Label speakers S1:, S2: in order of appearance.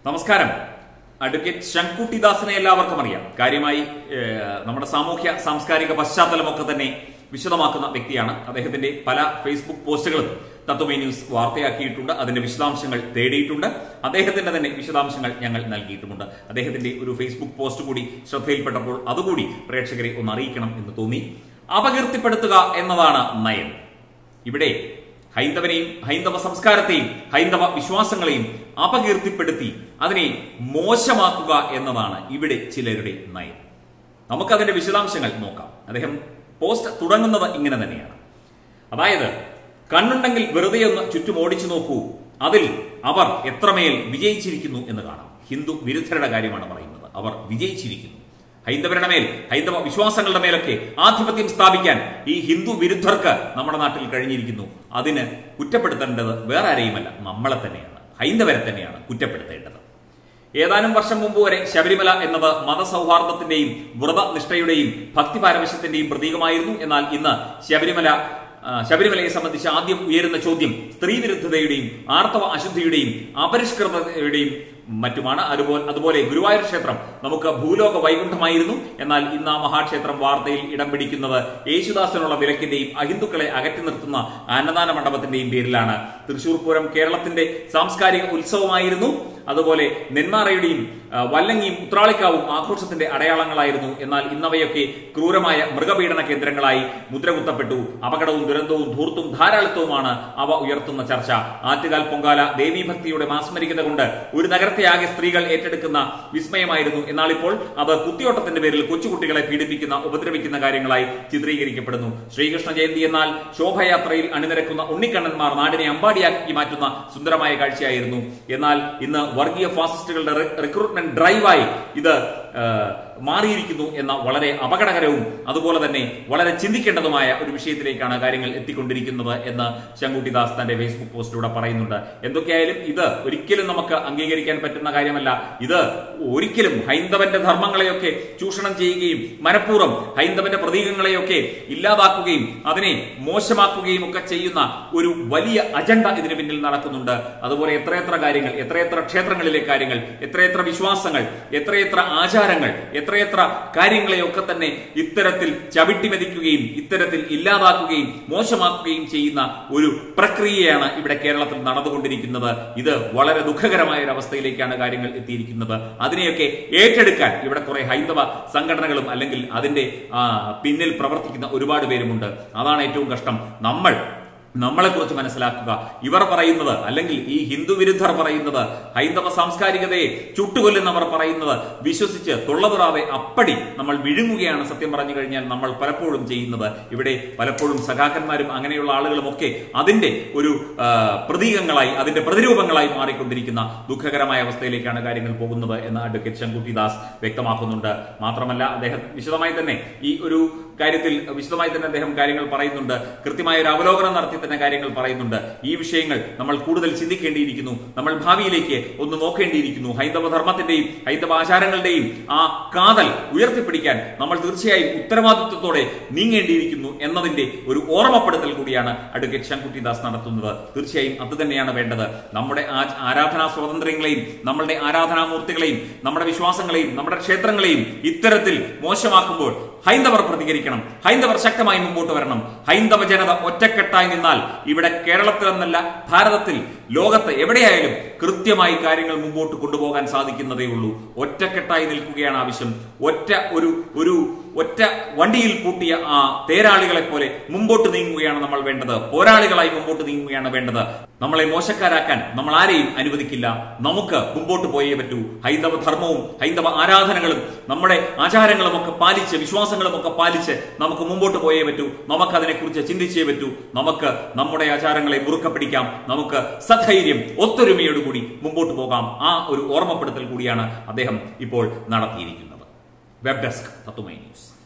S1: നമസ്കാരം അഡ്വക്കേറ്റ് ശങ്കുട്ടിദാസിനെ എല്ലാവർക്കും അറിയാം കാര്യമായി ഏഹ്, നമ്മുടെ സാമൂഹ്യ സാംസ്കാരിക പശ്ചാത്തലമൊക്കെ തന്നെ വിശദമാക്കുന്ന വ്യക്തിയാണ് അദ്ദേഹത്തിന്റെ പല ഫേസ്ബുക്ക് പോസ്റ്റുകളും തത്വമേ ന്യൂസ് വാർത്തയാക്കിയിട്ടുണ്ട് അതിന്റെ വിശദാംശങ്ങൾ തേടിയിട്ടുണ്ട് അദ്ദേഹത്തിന്റെ തന്നെ വിശദാംശങ്ങൾ ഞങ്ങൾ നൽകിയിട്ടുമുണ്ട് അദ്ദേഹത്തിന്റെ ഒരു ഫേസ്ബുക്ക് പോസ്റ്റ് കൂടി ശ്രദ്ധയിൽപ്പെട്ടപ്പോൾ അതുകൂടി പ്രേക്ഷകരെ ഒന്ന് അറിയിക്കണം എന്ന് തോന്നി അപകീർത്തിപ്പെടുത്തുക എന്നതാണ് നയം ഇവിടെ ഹൈന്ദവനെയും ഹൈന്ദവ സംസ്കാരത്തെയും ഹൈന്ദവ വിശ്വാസങ്ങളെയും അപകീർത്തിപ്പെടുത്തി അതിനെ മോശമാക്കുക എന്നതാണ് ഇവിടെ ചിലരുടെ നയം നമുക്കതിന്റെ വിശദാംശങ്ങൾ നോക്കാം അദ്ദേഹം പോസ്റ്റ് തുടങ്ങുന്നത് ഇങ്ങനെ തന്നെയാണ് അതായത് കണ്ണുണ്ടെങ്കിൽ വെറുതെ ഒന്ന് ചുറ്റും ഓടിച്ചു നോക്കൂ അതിൽ അവർ എത്രമേൽ വിജയിച്ചിരിക്കുന്നു എന്ന് കാണാം ഹിന്ദു വിരുദ്ധരുടെ കാര്യമാണ് പറയുന്നത് അവർ വിജയിച്ചിരിക്കുന്നു ഹൈന്ദവരുടെ മേൽ ഹൈന്ദവ വിശ്വാസങ്ങളുടെ മേലൊക്കെ ആധിപത്യം സ്ഥാപിക്കാൻ ഈ ഹിന്ദു വിരുദ്ധർക്ക് നമ്മുടെ നാട്ടിൽ കഴിഞ്ഞിരിക്കുന്നു അതിന് കുറ്റപ്പെടുത്തേണ്ടത് വേറെ ആരെയുമല്ല നമ്മളെ തന്നെയാണ് ഹൈന്ദവരെ തന്നെയാണ് കുറ്റപ്പെടുത്തേണ്ടത് ഏതാനും വർഷം മുമ്പ് വരെ ശബരിമല എന്നത് മതസൗഹാർദ്ദത്തിന്റെയും വ്രതനിഷ്ഠയുടെയും ഭക്തിപാരവശ്യത്തിന്റെയും പ്രതീകമായിരുന്നു എന്നാൽ ഇന്ന് ശബരിമല ആ, ശബരിമലയെ സംബന്ധിച്ച് ആദ്യം ഉയരുന്ന ചോദ്യം സ്ത്രീവിരുദ്ധതയുടെയും ആർത്തവ അശുദ്ധിയുടെയും അപരിഷ്കൃതയുടെയും മറ്റുമാണ് അതുപോലെ അതുപോലെ ഗുരുവായൂർ ക്ഷേത്രം നമുക്ക് ഭൂലോക വൈകുണ്ഠമായിരുന്നു എന്നാൽ ഇന്ന് ആ മഹാക്ഷേത്രം വാർത്തയിൽ ഇടം പിടിക്കുന്നത് യേശുദാസിനുള്ള വിലക്കിന്റെയും അഹിന്ദുക്കളെ അകറ്റി നിർത്തുന്ന അന്നദാന മണ്ഡപത്തിന്റെയും പേരിലാണ് തൃശൂർ പൂരം കേരളത്തിന്റെ സാംസ്കാരിക ഉത്സവമായിരുന്നു അതുപോലെ നെന്മാറയുടെയും ആ, വല്ലങ്ങിയും ഉത്രാളിക്കാവും ആഘോഷത്തിന്റെ അടയാളങ്ങളായിരുന്നു എന്നാൽ ഇന്നവയൊക്കെ ക്രൂരമായ മൃഗപീഡന കേന്ദ്രങ്ങളായി മുദ്രകുത്തപ്പെട്ടു അപകടവും ദുരന്തവും ധൂർത്തും ധാരാളിത്വവുമാണ് അവ ഉയർത്തുന്ന ചർച്ച ആറ്റുകാൽ പൊങ്കാല ദേവീഭക്തിയുടെ മാസ്മരികത കൊണ്ട് ഒരു നഗരത്തെയാകെ സ്ത്രീകൾ ഏറ്റെടുക്കുന്ന വിസ്മയമായിരുന്നു എന്നാൽ ഇപ്പോൾ അത് കുത്തിയോട്ടത്തിന്റെ പേരിൽ കൊച്ചുകുട്ടികളെ പീഡിപ്പിക്കുന്ന ഉപദ്രവിക്കുന്ന കാര്യങ്ങളായി ചിത്രീകരിക്കപ്പെടുന്നു ശ്രീകൃഷ്ണ ജയന്തി എന്നാൽ ശോഭയാത്രയിൽ അണിനിരക്കുന്ന ഉണ്ണിക്കണ്ണന്മാർ നാടിനെ അമ്പാടിയാക്കി മാറ്റുന്ന സുന്ദരമായ കാഴ്ചയായിരുന്നു എന്നാൽ ഇന്ന് വർഗീയ ഫാസിസ്റ്റുകളുടെ റി- റിക്രൂട്ട്മെന്റ് ഡ്രൈവായി ഇത് ആ, മാറിയിരിക്കുന്നു എന്ന വളരെ അപകടകരവും അതുപോലെ തന്നെ വളരെ ചിന്തിക്കേണ്ടതുമായ ഒരു വിഷയത്തിലേക്കാണ് കാര്യങ്ങൾ എത്തിക്കൊണ്ടിരിക്കുന്നത് എന്ന് ശങ്കുട്ടിദാസ് തന്റെ ഫേസ്ബുക്ക് പോസ്റ്റിലൂടെ പറയുന്നുണ്ട് എന്തൊക്കെയായാലും ഇത് ഒരിക്കലും നമുക്ക് അംഗീകരിക്കാൻ പറ്റുന്ന കാര്യമല്ല ഇത് ഒരിക്കലും ഹൈന്ദവന്റെ ധർമ്മങ്ങളെയൊക്കെ ചൂഷണം ചെയ്യുകയും മനഃപൂർവ്വം ഹൈന്ദവന്റെ പ്രതീകങ്ങളെയൊക്കെ ഇല്ലാതാക്കുകയും അതിനെ മോശമാക്കുകയും ഒക്കെ ചെയ്യുന്ന ഒരു വലിയ അജണ്ട ഇതിന് പിന്നിൽ നടക്കുന്നുണ്ട് അതുപോലെ എത്രയെത്ര കാര്യങ്ങൾ എത്രയെത്ര ക്ഷേത്രങ്ങളിലെ കാര്യങ്ങൾ എത്രയെത്ര വിശ്വാസങ്ങൾ എത്രയെത്ര ആചാരങ്ങൾ എത്രയെത്ര കാര്യങ്ങളെയൊക്കെ തന്നെ ഇത്തരത്തിൽ ചവിട്ടിമെതിക്കുകയും ഇത്തരത്തിൽ ഇല്ലാതാക്കുകയും മോശമാക്കുകയും ചെയ്യുന്ന ഒരു പ്രക്രിയയാണ് ഇവിടെ കേരളത്തിൽ നടന്നുകൊണ്ടിരിക്കുന്നത് ഇത് വളരെ ദുഃഖകരമായ ഒരു അവസ്ഥയിലേക്കാണ് കാര്യങ്ങൾ എത്തിയിരിക്കുന്നത് അതിനെയൊക്കെ ഏറ്റെടുക്കാൻ ഇവിടെ കുറെ ഹൈന്ദവ സംഘടനകളും അല്ലെങ്കിൽ അതിന്റെ ആ, പിന്നിൽ പ്രവർത്തിക്കുന്ന ഒരുപാട് പേരുമുണ്ട് അതാണ് ഏറ്റവും കഷ്ടം നമ്മൾ നമ്മളെ കുറിച്ച് മനസ്സിലാക്കുക ഇവർ പറയുന്നത് അല്ലെങ്കിൽ ഈ ഹിന്ദു വിരുദ്ധർ പറയുന്നത് ഹൈന്ദവ സാംസ്കാരികതയെ ചുട്ടുകൊല്ലുന്നവർ പറയുന്നത് വിശ്വസിച്ച് തൊള്ളതുറാതെ അപ്പടി നമ്മൾ വിഴുങ്ങുകയാണ് സത്യം പറഞ്ഞു കഴിഞ്ഞാൽ നമ്മൾ പലപ്പോഴും ചെയ്യുന്നത് ഇവിടെ പലപ്പോഴും സഖാക്കന്മാരും അങ്ങനെയുള്ള ആളുകളും ഒക്കെ അതിന്റെ ഒരു ആ, പ്രതീകങ്ങളായി അതിന്റെ പ്രതിരൂപങ്ങളായി മാറിക്കൊണ്ടിരിക്കുന്ന ദുഃഖകരമായ അവസ്ഥയിലേക്കാണ് കാര്യങ്ങൾ പോകുന്നത് എന്ന് അഡ്വക്കേറ്റ് ശങ്കുട്ടി ദാസ് വ്യക്തമാക്കുന്നുണ്ട് മാത്രമല്ല അദ്ദേഹം വിശദമായി തന്നെ ഈ ഒരു കാര്യത്തിൽ വിശദമായി തന്നെ അദ്ദേഹം കാര്യങ്ങൾ പറയുന്നുണ്ട് കൃത്യമായ ഒരു അവലോകനം നടത്തി തന്നെ കാര്യങ്ങൾ പറയുന്നുണ്ട് ഈ വിഷയങ്ങൾ നമ്മൾ കൂടുതൽ ചിന്തിക്കേണ്ടിയിരിക്കുന്നു നമ്മൾ ഭാവിയിലേക്ക് ഒന്ന് നോക്കേണ്ടിയിരിക്കുന്നു ഹൈന്ദവ ധർമ്മത്തിന്റെയും ഹൈന്ദവ ആചാരങ്ങളുടെയും ആ കാതൽ ഉയർത്തിപ്പിടിക്കാൻ നമ്മൾ തീർച്ചയായും ഉത്തരവാദിത്വത്തോടെ നീങ്ങേണ്ടിയിരിക്കുന്നു എന്നതിന്റെ ഒരു ഓർമ്മപ്പെടുത്തൽ കൂടിയാണ് അഡ്വക്കേറ്റ് ശങ്കുട്ടിദാസ് നടത്തുന്നത് തീർച്ചയായും അത് തന്നെയാണ് വേണ്ടത് നമ്മുടെ ആ- ആരാധനാ സ്വാതന്ത്ര്യങ്ങളെയും നമ്മളുടെ ആരാധനാമൂർത്തികളെയും നമ്മുടെ വിശ്വാസങ്ങളെയും നമ്മുടെ ക്ഷേത്രങ്ങളെയും ഇത്തരത്തിൽ മോശമാക്കുമ്പോൾ ഹൈന്ദവർ പ്രതികരിക്കണം ഹൈന്ദവർ ശക്തമായി മുമ്പോട്ട് വരണം ഹൈന്ദവ ജനത ഒറ്റക്കെട്ടായി നിന്നാൽ ഇവിടെ കേരളത്തിൽ എന്നല്ല ഭാരതത്തിൽ ലോകത്ത് എവിടെയായാലും കൃത്യമായി കാര്യങ്ങൾ മുമ്പോട്ട് കൊണ്ടുപോകാൻ സാധിക്കുന്നതേ ഉള്ളൂ ഒറ്റക്കെട്ടായി നിൽക്കുകയാണ് ആവശ്യം ഒറ്റ ഒരു ഒരു ഒറ്റ വണ്ടിയിൽ പൂട്ടിയ ആ തേരാളികളെ പോലെ മുമ്പോട്ട് നീങ്ങുകയാണ് നമ്മൾ വേണ്ടത് പോരാളികളായി മുമ്പോട്ട് നീങ്ങുകയാണ് വേണ്ടത് നമ്മളെ മോശക്കാരാക്കാൻ നമ്മൾ ആരെയും അനുവദിക്കില്ല നമുക്ക് മുമ്പോട്ട് പോയേ പറ്റൂ ഹൈന്ദവ ധർമ്മവും ഹൈന്ദവ ആരാധനകളും നമ്മുടെ ആചാരങ്ങളും ഒക്കെ പാലിച്ച് വിശ്വാസങ്ങളും ഒക്കെ പാലിച്ച് നമുക്ക് മുമ്പോട്ട് പോയേ പറ്റൂ നമുക്ക് അതിനെക്കുറിച്ച് ചിന്തിച്ചേ പറ്റൂ നമുക്ക് നമ്മുടെ ആചാരങ്ങളെ മുറുക്ക പിടിക്കാം നമുക്ക് സധൈര്യം ഒത്തൊരുമയോടുകൂടി മുമ്പോട്ട് പോകാം ആ ഒരു ഓർമ്മപ്പെടുത്തൽ കൂടിയാണ് അദ്ദേഹം ഇപ്പോൾ നടത്തിയിരിക്കുന്നത് വെബ് ഡെസ്ക് തത്തുമൈ ന്യൂസ്